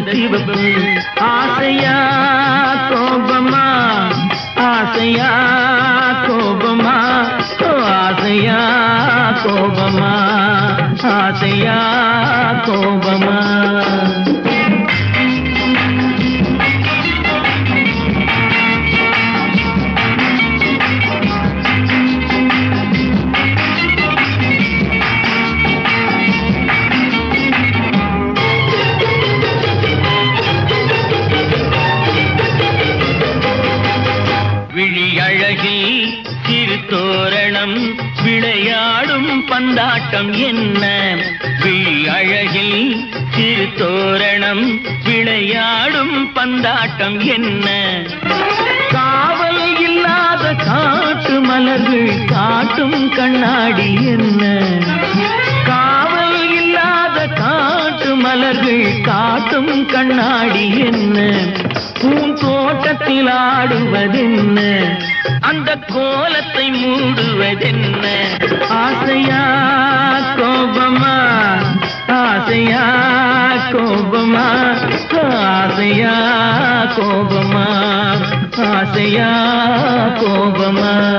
சிவப்பு ஆசையா கோபமா ஆசையா கோபமா ஓ, ஆசையா கோபமா ஆசையா கோபமா விழி அழகில் சிறு தோரணம் விளையாடும் பந்தாட்டம் என்ன விழி அழகில் சிறு தோரணம் விளையாடும் பந்தாட்டம் என்ன காவல் இல்லாத காட்டு மலர்கள் காட்டும் கண்ணாடி என்ன காவல் இல்லாத காட்டு மலர்கள் காட்டும் கண்ணாடி என்ன பூந்தோட்டத்தில் ஆடுவதென்ன அந்த கோலத்தை மூடுவதென்ன ஆசையா கோபமா ஆசையா கோபமா ஆசையா கோபமா ஆசையா கோபமா